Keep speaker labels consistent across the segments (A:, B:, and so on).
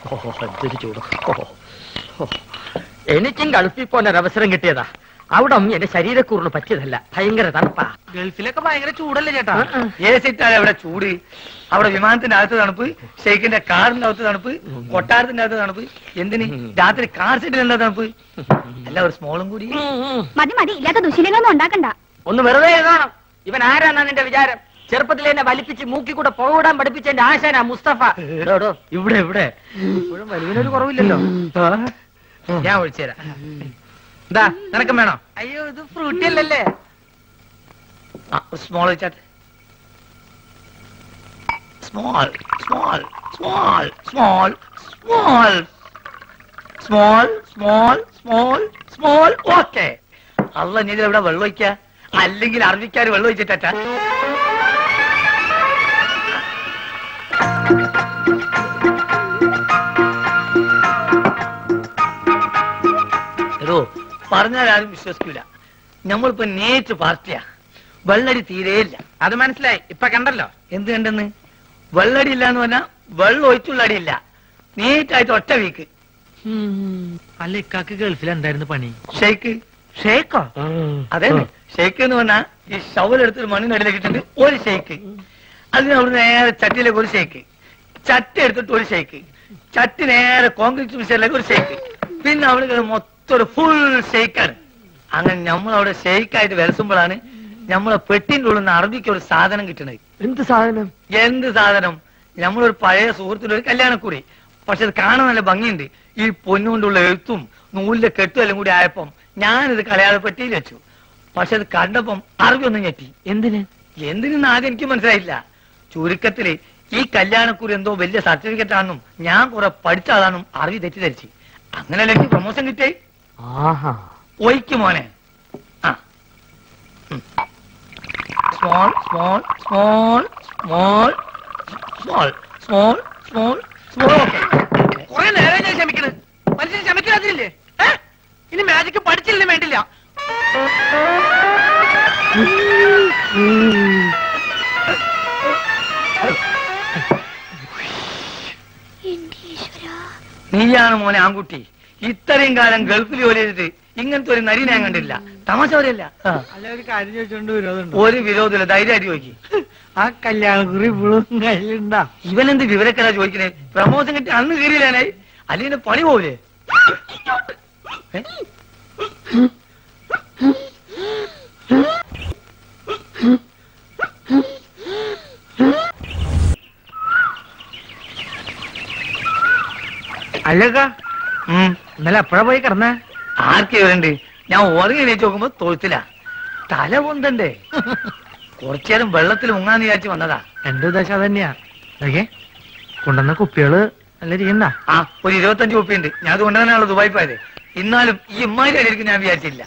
A: ഓ എന്തൊരു ചൂട് ഓ, ഓ. എനിക്കും ഗൾഫിൽ പോകാൻ ഒരു അവസരം കിട്ടിയതാ അവിടെ എന്റെ ശരീരക്കൂറിന് പറ്റിയതല്ല ഭയങ്കര തണുപ്പാ
B: ഗൾഫിലൊക്കെ ഭയങ്കര ചൂടല്ലേ ചേട്ടാ
A: ആ, ആ.
B: ഏ സിറ്റാണ് അവിടെ ചൂട് അവിടെ വിമാനത്തിന്റെ അകത്ത് തണുപ്പ് ഷെയ്ഖിന്റെ കാറിന്റെ അകത്ത് തണുപ്പ് കൊട്ടാരത്തിന്റെ അകത്ത് തണുപ്പ് എന്തിന് രാത്രി കാർ സെറ്റിൽ എന്താ തണുപ്പ് അല്ല ഒരു സ്മോളും കൂടി
A: ഉം, ഉം.
C: മതി മതി ഇല്ലാത്ത ദുശീലങ്ങളൊന്നും ഉണ്ടാക്കണ്ട
A: ഒന്ന് വെറുതെ എഴുതണം ഇവൻ ആരാന്നാ നിന്റെ വിചാരം ചെറുപ്പത്തിൽ എന്നെ വലിപ്പിച്ച് മൂക്കി കൂടെ പുകവിടാൻ പഠിപ്പിച്ച എന്റെ ആശാനാ മുസ്തഫ എടോ, എടോ, ഇവിടെ ഇവിടെ
B: ഇപ്പോഴും വലിവിനൊരു കുറവില്ലല്ലോ ഞാൻ ഒഴിച്ചുതരാം എന്താ നിനക്കും വേണോ
A: അയ്യോ ഇത് ഫ്രൂട്ടി അല്ലല്ലേ
B: സ്മോൾ വെച്ചാട്ടെ small small small small small small small small small okay അല്ല ഞാൻ ഇവിടെ വെള്ളം ഒഴിക്ക അല്ലെങ്കിൽ അറബിക്കാർ വെള്ളം ഒഴിച്ചിട്ടാ എടോ പറഞ്ഞാൽ ആരും വിശ്വസിക്കൂല നമ്മളിപ്പോ നേരിട്ട് പാർട്ടിയാ വെള്ളടി തീരെയില്ല
A: അത് മനസ്സിലായി ഇപ്പൊ കണ്ടല്ലോ
B: എന്ത് കണ്ടെന്ന് വെള്ളടി ഇല്ല എന്ന് പറഞ്ഞാൽ വെള്ളം ഒഴിച്ചുള്ള അടിയില്ല നീറ്റായിട്ട് ഒറ്റ വീക്ക്
A: അല്ല ഇക്കാക്ക് ഗൾഫിൽ എന്തായിരുന്നു പണി
B: ഷെയ്ക്ക് ഷെയ്ക്കോ അതെ ഷെയ്ക്ക് എന്ന് പറഞ്ഞാൽ ഈ ഷവൽ എടുത്തൊരു മണ്ണിനടിയിലേക്ക് ഇട്ടിട്ട് ഒരു ഷെയ്ക്ക് അതിന് അവിടെ നേരെ ചട്ടിയിലേക്ക് ഒരു ഷെയ്ക്ക് ചട്ടി എടുത്തിട്ട് ഒരു ഷെയ്ക്ക് ചട്ടി നേരെ കോൺക്രീറ്റ് മിക്സറിലേക്ക് ഒരു ഷെയ്ക്ക് പിന്നെ അവിടെ മൊത്തം ഒരു ഫുൾ ഷെയ്ക്കാണ് അങ്ങനെ നമ്മൾ അവിടെ ഷെയ്ക്കായിട്ട് വിലസുമ്പോഴാണ് നമ്മളെ പെട്ടിന്റെ ഉള്ളിൽ നിന്ന് അറബിക്ക് ഒരു സാധനം കിട്ടണത്
A: എന്ത് സാധനം
B: എന്ത് സാധനം നമ്മളൊരു പഴയ സുഹൃത്തിന്റെ ഒരു കല്യാണക്കൂടി പക്ഷെ അത് കാണാൻ നല്ല ഭംഗിയുണ്ട് ഈ പൊന്നുകൊണ്ടുള്ള എഴുത്തും നൂലിന്റെ കെട്ടും എല്ലാം കൂടി ആയപ്പം ഞാനിത് കളയാതെ പെട്ടിയിൽ വെച്ചു പക്ഷെ അത് കണ്ടപ്പം അറിവി ഒന്നും ഞെട്ടി
A: എന്തിന്
B: എന്തിനെന്ന് ആകെ എനിക്ക് മനസ്സിലായില്ല ചുരുക്കത്തില് ഈ കല്യാണക്കൂറി എന്തോ വലിയ സർട്ടിഫിക്കറ്റ് ആണെന്നും ഞാൻ കുറെ പഠിച്ച ആളാണെന്നും അറിവി തെറ്റിദ്ധരിച്ച് അങ്ങനെയല്ല എനിക്ക് പ്രൊമോഷൻ കിട്ടേ
A: ആഹാ
B: ഒയ്ക്ക് മോനെ ആ small small small small small small small small
A: കുറെ നേരം ഞാൻ ക്ഷമിക്കണ് മനുഷ്യൻ ക്ഷമിക്കാതില്ലേ ഇനി മാജിക്ക് പഠിച്ചില്ലേ വേണ്ടില്ല
B: നീയാണ് മോനെ ആൺകുട്ടി ഇത്രയും കാലം ഗൾഫിൽ ജോലി ചെയ്തിട്ട് ഇങ്ങനത്തെ ഒരു നരി ഞാൻ കണ്ടില്ല തമാശ പറയല്ല
A: അല്ല ഒരു കാര്യം ചോദിച്ചോണ്ട് വിരോധമുണ്ടോ
B: ഒരു വിരോധമില്ല ധൈര്യമായിട്ട് ചോദിക്കും
A: ആ കല്യാണക്കുറി ഇപ്പോഴും കയ്യിലുണ്ടാ
B: ഇവനെന്ത് വിവരക്കഥ ചോദിക്കണേ പ്രമോഷൻ കിട്ടി അന്ന് കീറിയില്ലാനായി അല്ലെങ്കിൽ പണി പോവില്ലേ ഏ?
A: അല്ലക്ക
B: ഉം.
A: ഇന്നലെ എപ്പോഴാ പോയി കിടന്നേ
B: ആർക്ക് ഇവരുണ്ട് ഞാൻ ഉറങ്ങി എണീച്ച് നോക്കുമ്പോ തൊഴുത്തില്ല തല പൊന്തണ്ടേ കുറച്ചേരം വെള്ളത്തിൽ മുങ്ങാന്ന് വിചാരിച്ച് വന്നതാ
A: എന്റെ ഉദ്ദേശം അതന്നെയാ ഓക്കെ കൊണ്ടുവന്ന കുപ്പികള് നല്ല ഇരിക്കണ്ട
B: ആ ഒരു ഇരുപത്തഞ്ച് കുപ്പിയുണ്ട് ഞാൻ അത് കൊണ്ടുതന്നെയാണല്ലോ ദുബായി പോയത് എന്നാലും ഈ ഇമ്മാരി അടിയിരിക്കും ഞാൻ വിചാരിച്ചില്ല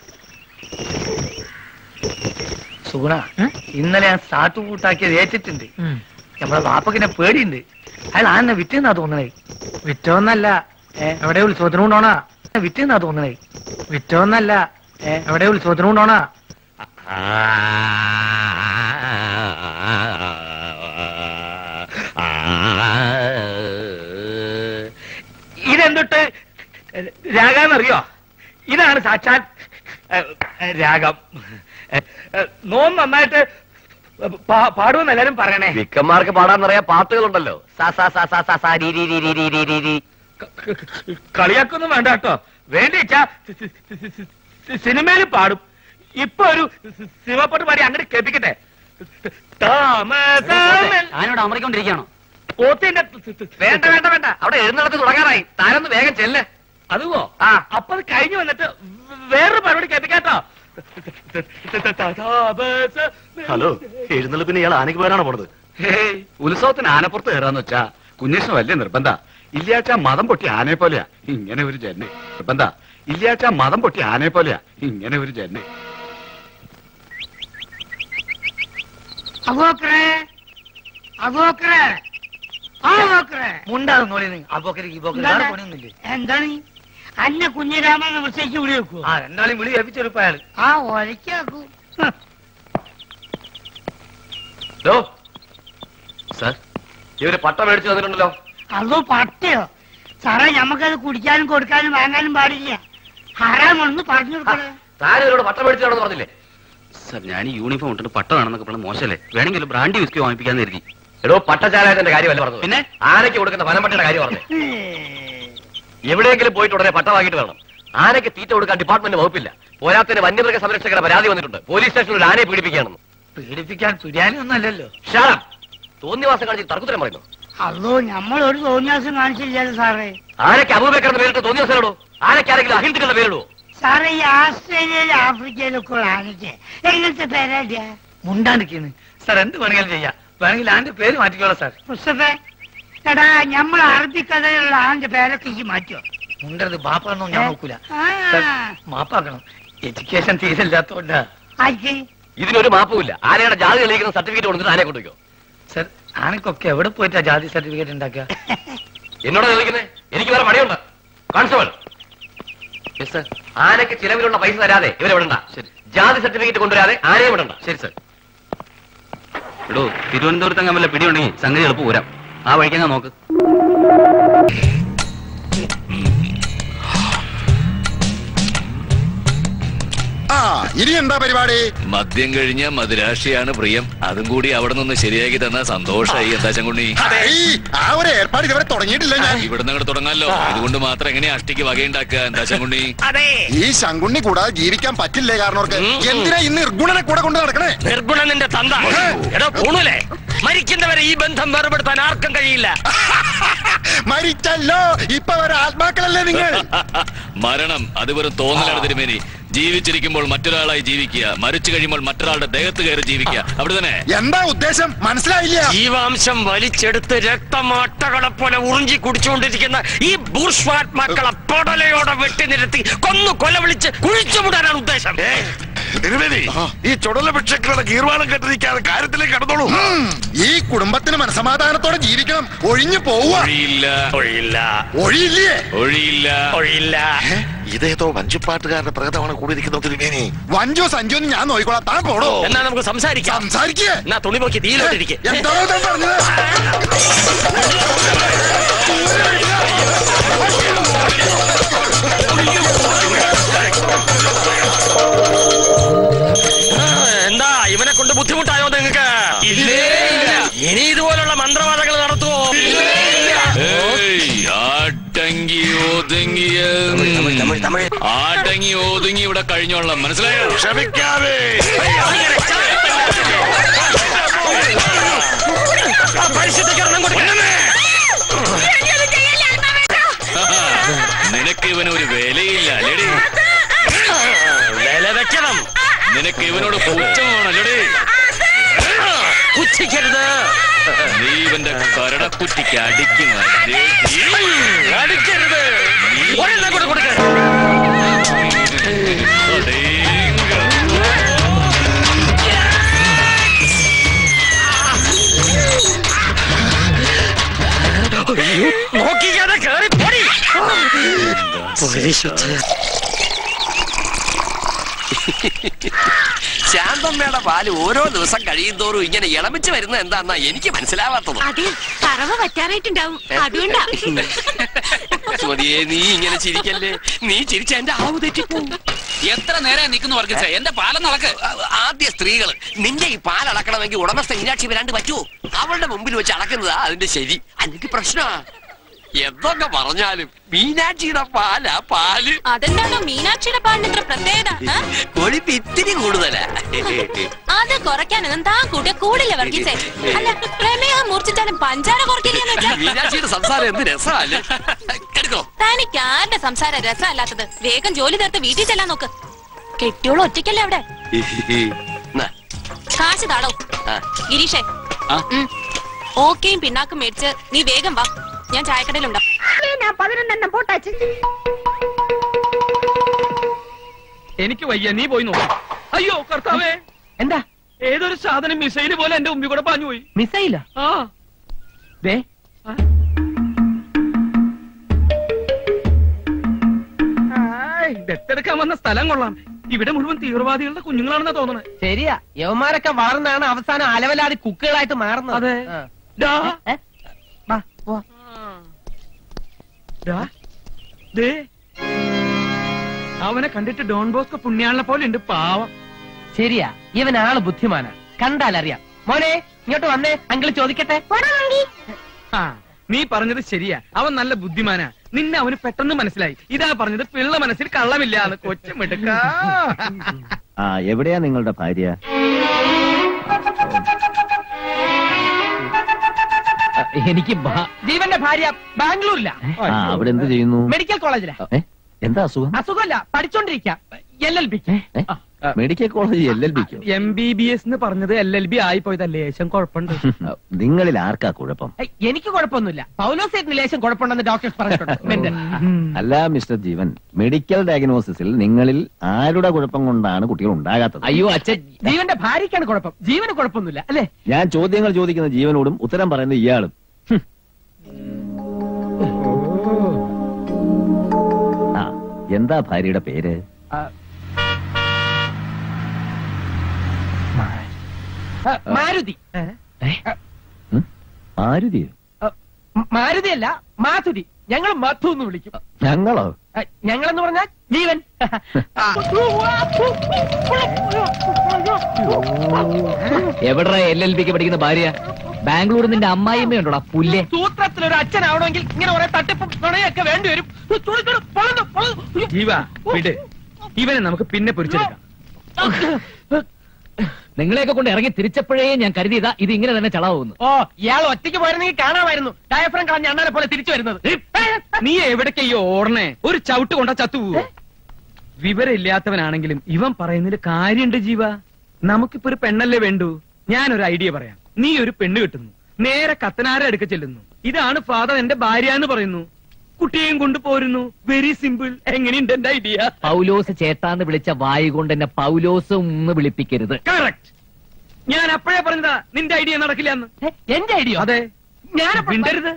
B: സുഗുണ
A: ഏ?
B: ഇന്നലെ ഞാൻ സാട്ടു കൂട്ടാക്കിയത് ഏറ്റിട്ടുണ്ട് നമ്മളെ വാപ്പക്കിനെ പേടിയുണ്ട് അയാൾ ആന്നെ വിറ്റെന്നാ തോന്നണേ
A: വിറ്റോന്നല്ല
B: ഏ?
A: എവിടെ ഉത്സവത്തിന് കൊണ്ടോണാ
B: വിറ്റെന്നാ തോന്നണേ
A: വിറ്റോന്നല്ല
B: ഏ?
A: എവിടെ ഉത്സവത്തിന് കൊണ്ടോണാ
B: ഇതെന്തൊട്ട് രാഗാന്നറിയോ ഇതാണ് സാക്ഷാൽ ഏ, ഏ, രാഗം ഏ, ഏ, നോം നന്നായിട്ട് പാ- പാടുമെന്ന് എല്ലാരും പറയണേ
D: വിക്കന്മാർക്ക് പാടാന്നറിയാ പാട്ടുകളുണ്ടല്ലോ സ സ സ സ സ സ രി രി രി രി രി രി രി രി.
B: കളിയാക്കൊന്നും വേണ്ട കേട്ടോ വേണ്ടിച്ചാ സിനിമയിൽ പാടും ഇപ്പൊ ഒരു സിനിമപ്പാട്ട് പാടി അങ്ങോട്ട് കേൾപ്പിക്കട്ടെ താമസമൽ-
D: ഞാനിവിടെ അമറിക്കൊണ്ടിരിക്കുകയാണോ
B: പോത്തിന്റെ
D: വേണ്ട വേണ്ട വേണ്ട അവിടെ എഴുന്നള്ളത്ത് തുടങ്ങാറായി താരൊന്ന് വേഗം ചെല്ല്
B: അതുവോ
D: ആ.
B: അപ്പൊ അത് കഴിഞ്ഞു വന്നിട്ട് വേറൊരു പരിപാടി കേൾപ്പിക്കാട്ടോ
D: ഹലോ എഴുന്നള്ളിപ്പിന് ഇയാൾ ആനയ്ക്ക് പോരാണോ പോണത്
B: ഹേയ്,
D: ഉത്സവത്തിന് ആനപ്പുറത്ത് കയറാന്ന് വെച്ചാ കുഞ്ഞേഷന് വലിയ നിർബന്ധ ഇല്ലാച്ച മതം പൊട്ടി ആനയെ പോലെയാ ഇങ്ങനെ ഒരു ജന്നെ നിർബന്ധ ഇല്ലാച്ച മതം പൊട്ടി ആനയെ പോലെയാ ഇങ്ങനെ ഒരു ജന്നെ
A: അബോക്കറേ അബോക്കറേ ആ അബോക്കറേ
B: മുണ്ടാതെ നോളി നീ അപ്പോക്കരി ഈ പോക്കരി വേറെ പണിയൊന്നുമില്ലേ
A: എന്താണ് അന്നെ കുഞ്ഞിരാമൻ വിളിച്ചേക്ക് വിളി വെക്കൂ
B: ആ രണ്ടാളും വിളി ഏൽപ്പിച്ചെടുപ്പ അയാൾ
A: ആ ഒലക്കാക്കൂ
D: സാർ ഇവര് പട്ട മേടിച്ചു തന്നിട്ടുണ്ടല്ലോ
A: അതോ പട്ടയോ
E: സാറേ ഞമ്മക്കത് കുടിക്കാനും കൊടുക്കാനും വാങ്ങാനും പാടില്ല ഹറാമൊന്ന് പറഞ്ഞു കൊടുക്കണേ
F: താനവരോട് പട്ടം മേടിച്ചാണെന്ന് പറഞ്ഞില്ലേ
G: സാർ ഞാൻ ഈ യൂണിഫോം ഇട്ടിട്ട് പട്ടമാണെന്നൊക്കെ പറഞ്ഞ മോശമല്ലേ വേണമെങ്കിൽ ഒരു ബ്രാൻഡി വിസ്കി വാങ്ങിപ്പിക്കാന്ന് കരുതി
F: എടോ പട്ടചാരായത്തിന്റെ കാര്യമല്ല പറഞ്ഞത്
G: പിന്നെ?
F: ആനയ്ക്ക് കൊടുക്കുന്ന വനംപട്ടയുടെ കാര്യം പറഞ്ഞു എവിടെയെങ്കിലും പോയിട്ട് ഉടനെ പട്ട വാങ്ങിയിട്ട് വരണം ആനയ്ക്ക് തീറ്റ കൊടുക്കാൻ ഡിപ്പാർട്ട്മെന്റ് വകുപ്പില്ല പോരാത്തിന് വന്യമൃഗ സംരക്ഷകരുടെ പരാതി വന്നിട്ടുണ്ട് പോലീസ് സ്റ്റേഷനിൽ ഒരു ആനയെ പീഡിപ്പിക്കുകയാണെന്ന്
B: പീഡിപ്പിക്കാൻ തുര്യാനി ഒന്നല്ലല്ലോ
F: ഷാളം തോന്നിവാസം കാണിച്ച് തർക്കുത്തരം പറയുന്നു
E: അതോ നമ്മളൊരു തോന്നിയാസം കാണിച്ചില്ലല്ലോ സാറേ
F: ആനയ്ക്ക് അബൂബക്കറിന്റെ പേരിട്ട് തോന്നിവാസനോടോ ആനയ്ക്ക് ആരെങ്കിലും അഹിന്ദുക്കളുടെ പേരിടുവോ
E: സാറേ ഈ ആസ്ട്രേലിയയിലും ആഫ്രിക്കയിലൊക്കെ ഉള്ള ആനയ്ക്ക് എങ്ങനത്തെ പേരാ
B: മുണ്ടാണ്ടിരിക്കുന്നു സാർ എന്ത് വേണമെങ്കിലും ചെയ്യാം വേണമെങ്കിൽ ആന്റെ പേര് മാറ്റിക്കോളാം സാർ
E: മുസ്തഫേ എടാ നമ്മൾ അറബിക്കഥയിലുള്ള ആന്റെ പേരൊക്കെ ഈ മാറ്റോ
B: മുണ്ടത് ബാപ്പാണെന്നോ ഞാൻ നോക്കൂല
E: ആ.
B: സാർ, മാപ്പാക്കണം എഡ്യൂക്കേഷൻ തീരില്ലാത്തോണ്ടാ
E: ആർക്ക്
F: ഇതിനൊരു മാപ്പുമില്ല ആനയുടെ ജാതി തെളിയിക്കുന്ന സർട്ടിഫിക്കറ്റ് കൊടുത്തിട്ട് ആനയെ കൊണ്ടുവയ്ക്കോ
B: സാർ ആനക്കൊക്കെ എവിടെ പോയിട്ടാ ജാതി സർട്ടിഫിക്കറ്റ് ഉണ്ടാക്കുക
F: എന്നോട് ചോദിക്കുന്നേ എനിക്ക് വേറെ പണിയുണ്ട് കോൺസ്റ്റബിൾ മിസ്റ്റർ ആനയ്ക്ക് ചിലവിലുള്ള പൈസ തരാതെ ഇവരെ വിടണ്ട
G: ശരി.
F: ജാതി സർട്ടിഫിക്കറ്റ് കൊണ്ടുവരാതെ ആനയെ വിടണ്ട
G: ശരി സാർ എടോ തിരുവനന്തപുരത്ത് അങ്ങനെ വല്ല പിടിയുണ്ടെങ്കിൽ സംഗതി എളുപ്പം പോരാം ആ വഴിക്കങ്ങ് നോക്ക്
H: ആ ഇനി എന്താ പരിപാടി
I: മദ്യം കഴിഞ്ഞ മധുരാശിയാണ് പ്രിയം അതും കൂടി അവിടെ നിന്ന് ശരിയാക്കി തന്ന സന്തോഷായി എന്താ ചങ്കുണ്ണി
H: ഏയ്, ആ ഒരു ഏർപ്പാട് ഇതുവരെ തുടങ്ങിയിട്ടില്ല ഞാൻ
I: ഇവിടുന്ന് അങ്ങോട്ട് തുടങ്ങാലോ ഇതുകൊണ്ട് മാത്രം എങ്ങനെയാ അഷ്ടിക്ക് വകയുണ്ടാക്കുക എന്താ ചങ്കുണ്ണി
H: ഈ ശങ്കുണ്ണി കൂടാതെ ജീവിക്കാൻ പറ്റില്ലേ കാരണവർക്ക് എന്തിനാ ഇന്ന് നിർഗുണനെ കൂടെ കൊണ്ട് നടക്കണേ
A: നിർഗുണ നിന്റെ തന്ത എടോ പൂണൂലേ മരിക്കുന്നവരെ ഈ ബന്ധം വേർപെടുത്താൻ ആർക്കും കഴിയില്ല
H: മരിച്ചല്ലോ ഇപ്പൊ ഒരു ആത്മാക്കളല്ലേ നിങ്ങൾ
I: മരണം അത് വെറും തോന്നലാണ് തിരുമേനി ജീവിച്ചിരിക്കുമ്പോൾ മറ്റൊരാളായി ജീവിക്കുക മരിച്ചു കഴിയുമ്പോൾ മറ്റൊരാളുടെ ദേഹത്ത് കയറി ജീവിക്കുക അവിടെ തന്നെ
H: എന്താ ഉദ്ദേശം മനസ്സിലായില്ല
A: ജീവാംശം വലിച്ചെടുത്ത് രക്തമാട്ടകളെ പോലെ ഉറിഞ്ചി കുടിച്ചുകൊണ്ടിരിക്കുന്ന ഈ ബൂർഷ്വാത്മാക്കളെ പൊടലയോടെ വെട്ടി നിരത്തി കൊന്നു കൊല വിളിച്ച് കുഴിച്ചുമുടാനാണ് ഉദ്ദേശം
J: തിരുവേദി ഈ ചുടല ഭിക്ഷക്കളുടെ ഗീർവാണം കെട്ടിരിക്കാതെ കാര്യത്തിലേക്ക് കടന്നോളൂ
H: ഉം, ഈ കുടുംബത്തിന് മനസമാധാനത്തോടെ ജീവിക്കണം ഒഴിഞ്ഞു പോവുക
I: ഒഴിയില്ല
A: ഒഴിയില്ല
H: ഒഴിയില്ലേ
I: ഒഴിയില്ല
A: ഒഴിയില്ല
J: ഇതേതോ വഞ്ചിപ്പാട്ടുകാരുടെ പ്രകടമാണ് കൂടിയിരിക്കുന്നത് തിരുവേനി
H: വഞ്ചോ സഞ്ചോ എന്ന് ഞാൻ നോക്കിക്കോളാം താൻ പോടോ
A: എന്നാ നമുക്ക് സംസാരിക്കാം
H: സംസാരിക്കേ
A: എന്നാ തുണി നോക്കി തീയിലോട്ടിരിക്കെ
H: എന്താണോ താൻ പറഞ്ഞത്
A: എന്താ ഇവനെ കൊണ്ട് ബുദ്ധിമുട്ടായോ നിങ്ങൾക്ക് ഇനി ഇതുപോലുള്ള മന്ത്രവാദങ്ങൾ നടത്തുവോ
I: ഏയ്, ആട്ടങ്കി ഒതുങ്ങിയ ആട്ടങ്ങി ഒതുങ്ങി ഇവിടെ കഴിഞ്ഞോളാം മനസ്സിലായോ
J: ക്ഷമിക്കാതെ
A: പരിശുദ്ധീകരണം കൊടുക്കണമേ
I: നിനക്ക് ഇവനൊരു വിലയില്ല അല്ലേടി
A: വില വെക്കണം
I: നിനക്ക് ഇവനോട് പുച്ഛമാണല്ലേടി
A: പുച്ഛിക്കരുത്
I: നീ ഇവന്റെ കരടക്കുറ്റിക്ക് അടിക്കുന്ന
A: അടിക്കരുത് ഒരെണ്ണം കൂടെ കൊടുക്ക നോക്കിക്കാതെ കേറി പൊടി
K: ശാന്തമ്മയുടെ പാല് ഓരോ ദിവസം കഴിയുന്തോറും ഇങ്ങനെ ഇളമിച്ച് വരുന്നത് എന്താന്നാ എനിക്ക് മനസ്സിലാവാത്തത്
C: അതെ പറവ പറ്റാറായിട്ടുണ്ടാവും അതുകൊണ്ടാ
K: സുമതിയെ നീ ഇങ്ങനെ ചിരിക്കല്ലേ നീ ചിരിച്ച എന്റെ ആവ് തെറ്റിപ്പോവും
G: എത്ര നേരം നിൽക്കുന്നു വർഗീസേ എന്റെ പാലം നടക്ക്
K: ആദ്യ സ്ത്രീകൾ നിന്റെ ഈ പാൽ അളക്കണമെങ്കിൽ ഉടമസ്ഥ മീനാക്ഷി വരാണ്ട് പറ്റുമോ അവളുടെ മുമ്പിൽ വെച്ച് അളക്കുന്നതാ അതിന്റെ ശരി അല്ലെങ്കിൽ പ്രശ്നമാ എന്തൊക്കെ പറഞ്ഞാലും മീനാക്ഷിയുടെ പാലാ പാല്
C: അതെന്താണോ മീനാക്ഷിയുടെ പാടിന് ഇത്ര പ്രത്യേകത ആ?
K: കൊഴുപ്പ് ഇത്തിരി കൂടുതലാ
C: അത് കുറയ്ക്കാനൊന്നും താൻ കൂട്ടിയ കൂടില്ല വർഗീസേ അല്ല പ്രമേഹം മൂർച്ഛിച്ചാലും പഞ്ചാര കുറയ്ക്കില്ലെന്ന് വെച്ചാ
K: മീനാക്ഷിയുടെ സംസാരം എന്ത് രസമല്ലേ എടുക്കോ
C: തനിക്ക് ആരുടെ സംസാരം രസമല്ലാത്തത് വേഗം ജോലി തീർത്ത് വീട്ടിൽ ചെല്ലാൻ നോക്ക് കെട്ടിയോളം ഒറ്റയ്ക്കല്ലേ അവിടെ
K: എന്നാ,
C: കാശ് താടോ
K: ആ.
C: ഗിരീഷേ
G: ആ?
C: ഉം. ഓക്കെയും പിന്നാക്കും മേടിച്ച് നീ വേഗം വാ ഞാൻ ചായക്കടയിലുണ്ടാവും
E: പതിനൊന്നെണ്ണം പോട്ടാച്ചു
A: എനിക്ക് വയ്യ നീ പോയി നോക്ക് അയ്യോ കർത്താവേ
B: എന്താ
A: ഏതൊരു സാധനം മിസൈല് പോലെ എന്റെ മുമ്പിൽ കൂടെ പാഞ്ഞു പോയി
B: മിസൈല
A: ആ
B: ദേ
A: ആയ്, ദത്തെടുക്കാൻ വന്ന സ്ഥലം കൊള്ളാം ഇവിടെ മുഴുവൻ തീവ്രവാദികളുടെ കുഞ്ഞുങ്ങളാണെന്നാ തോന്നണേ
B: ശരിയാ യവന്മാരൊക്കെ വളർന്നാണ് അവസാനം അലവലാതി കുക്കുകളായിട്ട് മാറുന്നത്
A: അതെ.
B: ആ.
A: ഡാ.
B: ഏ? വാ, പോവാം.
L: ദേ അവനെ കണ്ടിട്ട് ഡോൺ ബോസ്കോ പുണ്യാളിനെ പോലെ ഉണ്ട് പാവം
M: ശരിയാ ഇവൻ ആള് ബുദ്ധിമാനാ കണ്ടാലറിയാം മോനെ ഇങ്ങോട്ട് വന്നേ അങ്കിൾ ചോദിക്കട്ടെ
L: ആ നീ പറഞ്ഞത് ശരിയാ അവൻ നല്ല ബുദ്ധിമാനാ നിന്നെ അവന് പെട്ടെന്ന് മനസ്സിലായി ഇതാ പറഞ്ഞത് പിള്ള മനസ്സിൽ കള്ളമില്ല എന്ന് കൊച്ചുമിടുക്ക
N: ആ എവിടെയാ നിങ്ങളുടെ ഭാര്യ
M: എനിക്ക് ജീവന്റെ ഭാര്യ ബാംഗ്ലൂരിലാ
N: ആ അവിടെ എന്ത് ചെയ്യുന്നു
M: മെഡിക്കൽ കോളേജിലാ
N: ഏ എന്താ അസുഖം
M: അസുഖമല്ല പഠിച്ചോണ്ടിരിക്കാം L L B
N: medical college L L ബിക്കോ
L: എം ബി ബി എസ് എന്ന് പറഞ്ഞത് എൽ എൽ ബി ആയി പോയത് ലേശം കുഴപ്പമുണ്ട്
N: നിങ്ങളിൽ ആർക്കാ കുഴപ്പം
M: എനിക്ക് കുഴപ്പമൊന്നുമില്ല പൗലോസേറ്റിന് ലേശം കുഴപ്പമുണ്ടെന്ന് ഡോക്ടേഴ്സ് പറഞ്ഞിട്ടുണ്ട് മെന്റൽ.
N: അല്ല മിസ്റ്റർ ജീവൻ മെഡിക്കൽ ഡയഗ്നോസിസിൽ നിങ്ങളിൽ ആരുടെ കുഴപ്പം കൊണ്ടാണ് കുട്ടികൾ ഉണ്ടാകാത്തത്
M: അയ്യോ അച്ഛൻ ജീവന്റെ ഭാര്യയ്ക്കാണ് കുഴപ്പം ജീവന് കുഴപ്പമൊന്നുമില്ല അല്ലേ
N: ഞാൻ ചോദ്യങ്ങൾ ചോദിക്കുന്ന ജീവനോടും ഉത്തരം പറയുന്ന ഇയാളും ഹും. ആ എന്താ ഭാര്യയുടെ പേര്
M: ആ, മാരുതി
N: ആരുതിയോ
M: മ- മാരുതിയല്ല മാധുരി ഞങ്ങൾ മധു എന്ന് വിളിക്കും
N: ഞങ്ങളോ
M: ആ, ഞങ്ങളെന്ന് പറഞ്ഞാൽ ജീവൻ ആ.
O: എവിടെ എൽ എൽ ബിക്ക് പഠിക്കുന്ന ഭാര്യ ബാംഗ്ലൂർ നിന്റെ അമ്മായിമ്മയുണ്ടോടാ പുല്ലേ
M: സൂത്രത്തിൽ ഒരു അച്ഛനാവണമെങ്കിൽ ഇങ്ങനെ കുറെ തട്ടിപ്പും നുണയൊക്കെ വേണ്ടി വരും
L: ജീവ വിട് ഇവനെ നമുക്ക് പിന്നെ പൊരിച്ചെടുക്കാം
O: നിങ്ങളെയൊക്കെ കൊണ്ട് ഇറങ്ങി തിരിച്ചപ്പോഴേ ഞാൻ കരുതിയതാ ഇത് ഇങ്ങനെ തന്നെ ചളാവുന്നു
M: ഓ ഇയാൾ ഒറ്റയ്ക്ക് പോയിരുന്നെങ്കിൽ കാണാമായിരുന്നു ഡയഫ്രം കളഞ്ഞ അണ്ണാനെ പോലെ തിരിച്ചു വരുന്നത്
L: നീ എവിടേക്കയ്യോ ഓടണേ ഒരു ചവിട്ട് കൊണ്ട ചത്തുപോവോ വിവരമില്ലാത്തവനാണെങ്കിലും ഇവൻ പറയുന്നതിൽ കാര്യമുണ്ട് ജീവ നമുക്കിപ്പോ ഒരു പെണ്ണല്ലേ വേണ്ടു ഞാനൊരു ഐഡിയ പറയാം നീ ഒരു പെണ്ണ് കിട്ടുന്നു നേരെ കത്തനാര എടുക്ക ചെല്ലുന്നു ഇതാണ് ഫാദർ എന്റെ ഭാര്യ എന്ന് പറയുന്നു കുട്ടിയെയും കൊണ്ട് പോരുന്നു വെരി സിമ്പിൾ എങ്ങനെയുണ്ട് എന്റെ ഐഡിയ
O: പൗലോസ് ചേട്ടാന്ന് വിളിച്ച വായു കൊണ്ട് എന്നെ പൗലോസ് ഒന്ന് വിളിപ്പിക്കരുത്
L: കറക്റ്റ് ഞാൻ അപ്പോഴേ പറഞ്ഞതാ നിന്റെ ഐഡിയ നടക്കില്ല എന്ന്
M: എന്റെ ഐഡിയ
L: അതെ
M: ഞാൻ
L: മിണ്ടരുത്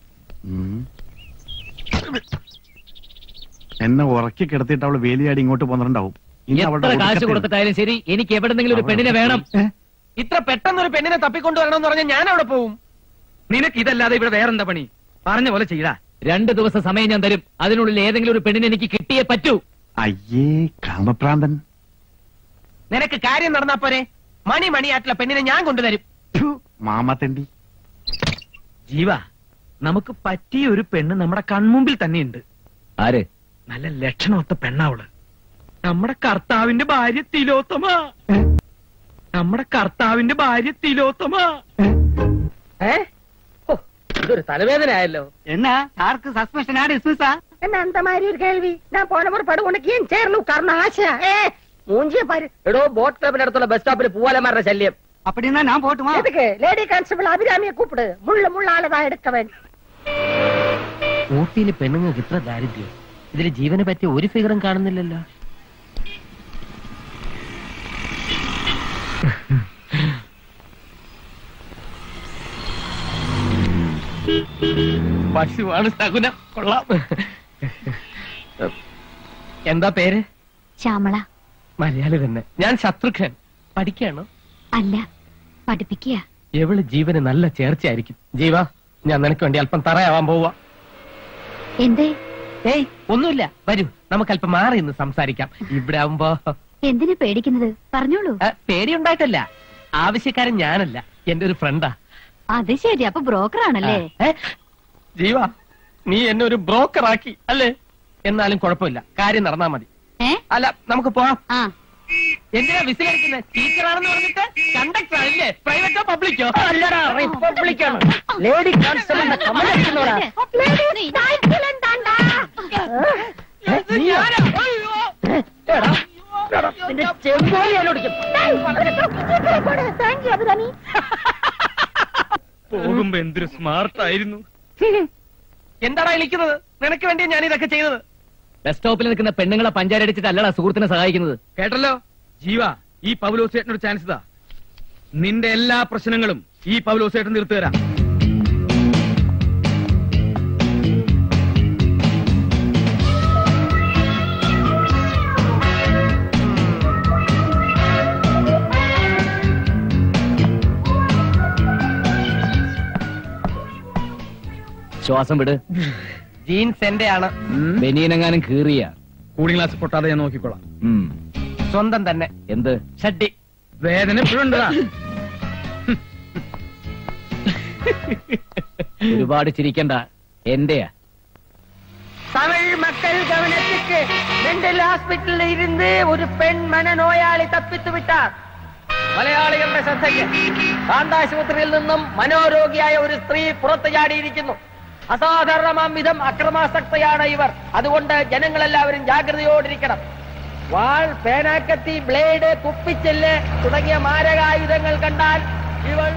P: എന്നെ ഉറക്കി കിടത്തിയിട്ട് അവള് വേലിയാടി ഇങ്ങോട്ട് പോന്നിട്ടുണ്ടാവും ഇനി അവളുടെ
O: എത്ര കാശ്
P: ഒടുക്കത്തെ-
O: കൊടുത്തിട്ടായാലും ശരി എനിക്ക് എവിടെന്നെങ്കിലും ഒരു പെണ്ണിനെ വേണം
M: ഇത്ര പെട്ടെന്ന് ഒരു പെണ്ണിനെ തപ്പിക്കൊണ്ടുവരണമെന്ന് പറഞ്ഞാൽ ഞാൻ അവിടെ പോവും
L: നിനക്ക് ഇതല്ലാതെ ഇവിടെ വേറെന്താ പണി പറഞ്ഞ പോലെ ചെയ്താ
O: രണ്ട് ദിവസം സമയം ഞാൻ തരും അതിനുള്ളിൽ ഏതെങ്കിലും ഒരു പെണ്ണിനെ എനിക്ക് കിട്ടിയേ പറ്റൂ
P: അയ്യേ കാമപ്രാന്തൻ
M: നിനക്ക് കാര്യം നടന്നാ പോരെ മണി മണിയായിട്ടുള്ള പെണ്ണിനെ ഞാൻ കൊണ്ടുതരും
P: മാമത്തണ്ടി
L: ജീവ നമുക്ക് പറ്റിയ ഒരു പെണ്ണ് നമ്മുടെ കൺമുമ്പിൽ തന്നെയുണ്ട്
N: ആര്
L: നല്ല ലക്ഷണമൊത്ത പെണ്ണാവള് നമ്മുടെ കർത്താവിന്റെ ഭാര്യ തിലോത്തമ നമ്മുടെ കർത്താവിന്റെ ഭാര്യ തിലോത്തമ
M: ഏ ഓ, ഇതൊരു തലവേദന ആയല്ലോ
E: என்ன யாருக்கு சஸ்பென்ஷனா டிஸ்மிஸா
Q: என்ன அந்த மாதிரி ஒரு கேள்வி நான் போன முறை படம் உனக்கு ஏன் சேர்ல உட்காரணும் ஆசை ஏ மூஞ்சிய பாரு
M: എടോ ബോട്ട് ക്ലബിന്റെ അടുത്തുള്ള ബസ് സ്റ്റോപ്പിൽ പൂവാലമാരുടെ ശല്യം
E: அப்படின்னா நான் போட்டுமா
Q: எதுக்கு லேடி கான்ஸ்டபிள் அபிராமிய கூப்பிடு முள்ள முள்ளாலதான் எடுக்க வேண்டும்
M: ഊട്ടിയിലെ പെണ്ണുങ്ങൾക്ക് ഇത്ര ദാരിദ്ര്യം ഇതിൽ ജീവനെ പറ്റിയ ഒരു ഫിഗറും കാണുന്നില്ലല്ലോ പശുവാണ് സകുനം കൊള്ളാം എന്താ പേര്
R: ശ്യാമള
M: മലയാളി തന്നെ ഞാൻ ശത്രുഘ്നൻ പഠിക്കാണോ
R: അല്ല പഠിപ്പിക്കുക
M: എവള് ജീവന് നല്ല ചേർച്ചയായിരിക്കും ജീവ ഞാൻ നിനക്ക് വേണ്ടി അല്പം തറയാവാൻ പോവാ
R: എന്തേ
M: ഏയ് ഒന്നുമില്ല വരൂ നമുക്ക് അല്പം മാറി നിന്ന് സംസാരിക്കാം ഇവിടെ ആവുമ്പോ
R: എന്തിനു പേടിക്കുന്നത് പറഞ്ഞോളൂ
M: ആ, പേടിയുണ്ടായിട്ടല്ല ആവശ്യക്കാരൻ ഞാനല്ല എന്റെ ഒരു ഫ്രണ്ടാ
R: അത് ശരി അപ്പൊ ബ്രോക്കർ ആണല്ലേ
M: ജീവ നീ എന്നെ ഒരു ബ്രോക്കർ ആക്കി അല്ലേ എന്നാലും കുഴപ്പമില്ല കാര്യം നടന്നാ മതി
R: ഏ
M: അല്ല നമുക്ക് പോവാം
R: ആ
M: എന്തിനാ വിസിലടിക്കുന്നത് ടീച്ചറാണെന്ന് പറഞ്ഞിട്ട് കണ്ടക്ടർ ആണല്ലേ പ്രൈവറ്റോ പബ്ലിക്കോ അല്ലടാ റിപ്പബ്ലിക്കാണ് ലേഡി കോൺസ്റ്റബിളിന്റെ കമലടിക്കുന്നോടാ
L: പോകുമ്പോ എന്തൊരു സ്മാർട്ട് ആയിരുന്നു
M: എന്താടാ വിളിക്കുന്നത് നിനക്ക് വേണ്ടിയാ ഞാൻ ഇതൊക്കെ ചെയ്തത്
O: ബസ് സ്റ്റോപ്പിൽ നിൽക്കുന്ന പെണ്ണുങ്ങളെ പഞ്ചാരടിച്ചിട്ട് അല്ലടാ സുഹൃത്തിനെ സഹായിക്കുന്നത്
L: കേട്ടല്ലോ ജീവ ഈ പൗലോസേട്ടനൊരു ചാൻസ് ഇതാ നിന്റെ എല്ലാ പ്രശ്നങ്ങളും ഈ പൗലോസേട്ടൻ തീർത്തു തരാം
O: ശ്വാസം വിട്
M: ജീൻസ് എന്റെ ആണ്
O: ബനിയനെങ്ങാനും കീറിയ
L: കൂളിംഗ് ഗ്ലാസ് പൊട്ടാതെ ഞാൻ നോക്കിക്കോളാം
M: സ്വന്തം തന്നെ
O: എന്ത്
M: ഷഡ്ഡി
L: വേദന എപ്പോഴും ഉണ്ടതാ
O: ഒരുപാട് ചിരിക്കണ്ട എന്റെയാ
M: தமிழ் மக்கள் கவனத்துக்கு மெண்டல் ஹாஸ்பிட்டலில் இருந்து ஒரு பெண் மனநோயாளி தப்பித்து விட்டார் മലയാളികളുടെ ശ്രദ്ധയ്ക്ക് കാന്താശുപത്രിയിൽ നിന്നും മനോരോഗിയായ ഒരു സ്ത്രീ പുറത്തു ചാടിയിരിക്കുന്നു അസാധാരണമാം വിധം അക്രമാസക്തയാണ് ഇവർ അതുകൊണ്ട് ജനങ്ങളെല്ലാവരും ജാഗ്രതയോടിരിക്കണം വാൾ പേനാക്കത്തി ബ്ലേഡ് കുപ്പിച്ചെല്ല് തുടങ്ങിയ മാരകായുധങ്ങൾ കണ്ടാൽ ഇവൾ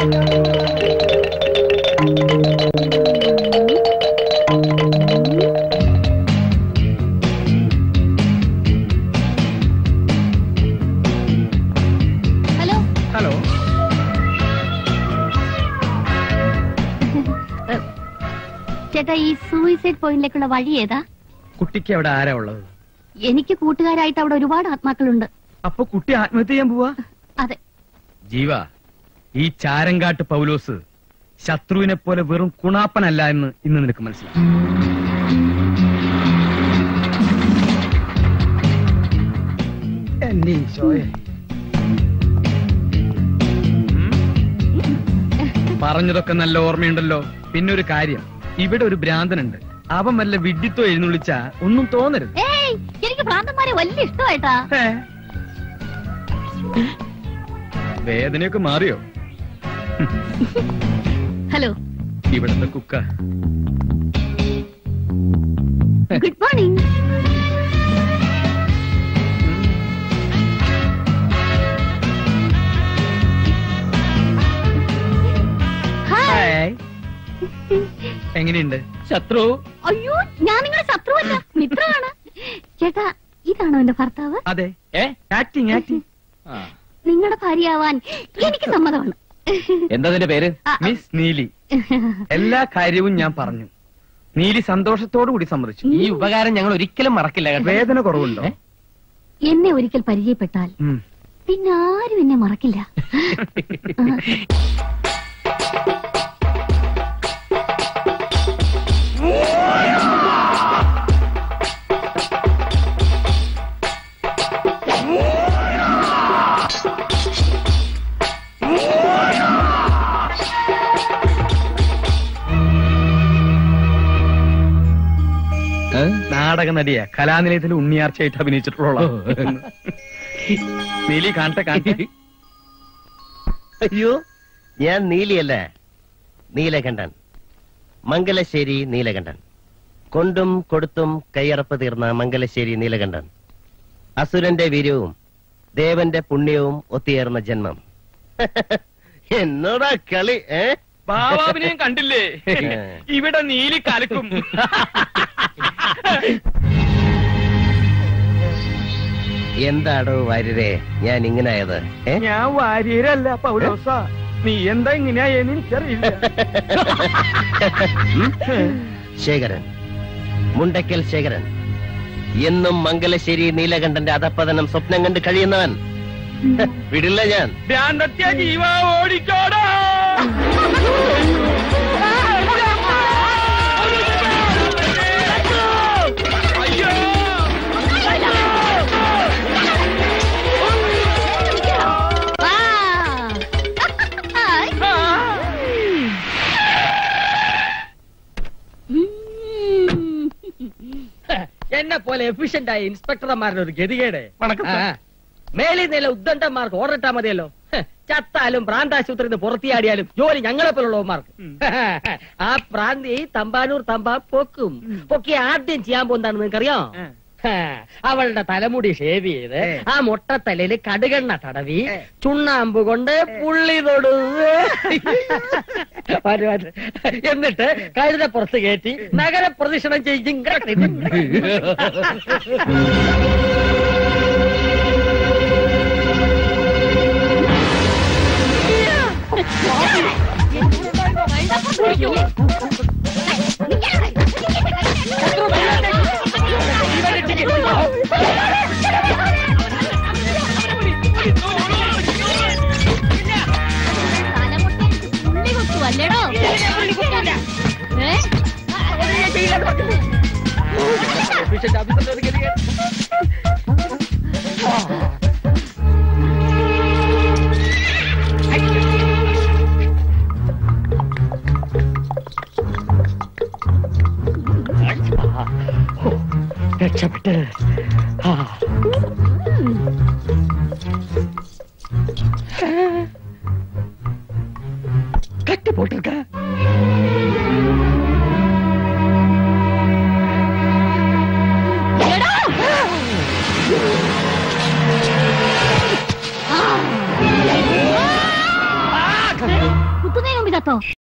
R: ഹലോ
L: ഹലോ
R: ചേട്ടാ ഈ സൂയിസൈഡ് പോയിന്റിലേക്കുള്ള വഴി ഏതാ
L: കുട്ടിക്ക് അവിടെ ആരാ ഉള്ളത്
R: എനിക്ക് കൂട്ടുകാരായിട്ട് അവിടെ ഒരുപാട് ആത്മാക്കളുണ്ട്
L: അപ്പൊ കുട്ടി ആത്മഹത്യ ചെയ്യാൻ പോവാ
R: അതെ
L: ജീവ ഈ ചാരങ്കാട്ട് പൗലോസ് ശത്രുവിനെ പോലെ വെറും കുണാപ്പനല്ല എന്ന് ഇന്ന് നിനക്ക് മനസ്സിലാവും എന്റെ ഈശോയെ പറഞ്ഞതൊക്കെ നല്ല ഓർമ്മയുണ്ടല്ലോ പിന്നെ ഒരു കാര്യം ഇവിടെ ഒരു ഭ്രാന്തനുണ്ട് അവൻ വല്ല വിഡ്ഢിത്തോ എഴുന്നള്ളിച്ച ഒന്നും തോന്നരുത്
R: ഏയ് എനിക്ക് ഭ്രാന്തന്മാരെ വലിയ ഇഷ്ടമായിട്ടാ
L: വേദനയൊക്കെ മാറിയോ
R: ഹലോ
L: ഇവിടുത്തെ കുക്ക
R: ഗുഡ് മോർണിംഗ്
L: ഹായ് എങ്ങനെയുണ്ട്
O: ശത്രു
R: അയ്യോ ഞാൻ നിങ്ങളുടെ ശത്രുവല്ല മിത്രമാണ് ചേട്ടാ ഇതാണോ എന്റെ ഭർത്താവ്
L: അതെ ആക്ടിങ് ആക്ടിങ്
R: നിങ്ങളുടെ ഭാര്യയാവാൻ എനിക്ക് സമ്മതമാണ്
O: എന്താ നിന്റെ പേര്
L: മിസ് നീലി എല്ലാ കാര്യവും ഞാൻ പറഞ്ഞു നീലി സന്തോഷത്തോടു കൂടി സമ്മതിച്ചു
M: ഈ ഉപകാരം ഞങ്ങൾ ഒരിക്കലും മറക്കില്ല കേട്ടോ.
L: വേദന കുറവുണ്ടോ
R: എന്നെ ഒരിക്കൽ പരിചയപ്പെട്ടാൽ
L: ഉം.
R: പിന്നെ ആരും എന്നെ മറക്കില്ല
L: നാടക നടിയാ കലാനിലയത്തിൽ ഉണ്ണിയാർച്ചയായിട്ട് അഭിനയിച്ചിട്ടുള്ള നീലി കാണട്ടെ കാണട്ടെ
S: അയ്യോ ഞാൻ നീലിയല്ല നീലകണ്ഠൻ മംഗലശ്ശേരി നീലകണ്ഠൻ കൊണ്ടും കൊടുത്തും കയ്യറപ്പ് തീർന്ന മംഗലശ്ശേരി നീലകണ്ഠൻ അസുരന്റെ വീര്യവും ദേവന്റെ പുണ്യവും ഒത്തുചേർന്ന ജന്മം എന്നോടാ കളി ഏ
L: ബാബാവിനെയും കണ്ടില്ലേ ഇവിടെ നീലി കലക്കും
S: എന്താടോ വാര്യരെ ഞാൻ ഇങ്ങനായത് ഏ
L: ഞാൻ വാര്യരല്ല പൗലോസ നീ എന്താ ഇങ്ങനെയായെന്ന് എനിക്കറിയില്ല
S: ശേഖരൻ മുണ്ടക്കൽ ശേഖരൻ എന്നും മംഗലശ്ശേരി നീലകണ്ഠന്റെ അധപ്പതനം സ്വപ്നം കണ്ട് കഴിയുന്നവൻ വിടില്ല ഞാൻ
L: ഭ്രാന്തത്യ ജീവ ഓടിക്കോടാ
M: എന്നെ പോലെ എഫിഷ്യന്റ് ആയ ഇൻസ്പെക്ടർമാരുടെ ഒരു ഗതികേട്
L: വണക്കം, സർ.
M: ആ. മേലിൽ നില ഉദ്ദണ്ഡന്മാർക്ക് ഓർഡിട്ടാ മതിയല്ലോ ഹ്, ചത്താലും പ്രാന്താശുപത്രിയിൽ നിന്ന് പുറത്തിയാടിയാലും ജോലി ഞങ്ങളെ പോലുള്ളവന്മാർക്ക് ആ പ്രാന്തി തമ്പാനൂർ തമ്പാ പൊക്കും പൊക്കി ആദ്യം ചെയ്യാൻ പോകുന്നതാണ് നിങ്ങൾക്കറിയോ ഹ, അവളുടെ തലമുടി ഷേവ് ചെയ്ത് ആ മുട്ടത്തലയില് കടുകെണ്ണ തടവി ചുണ്ണാമ്പ് കൊണ്ട് പുള്ളി തൊടു മാറ്റ് മാറ്റ്. എന്നിട്ട് കഴുത പുറത്ത് കയറ്റി നഗര പ്രദക്ഷിണം ചെയ്യും
R: അല്ലേടോ ഏ?
M: ഡിവിഷൻ ഓഫീസറുടെ ഗതികേട്. രക്ഷപ്പെട്ട് ആ. കട്ടി പോട്ടിருக்க
R: കുത്തുന്നതിന് മുമ്പ് ചത്തോ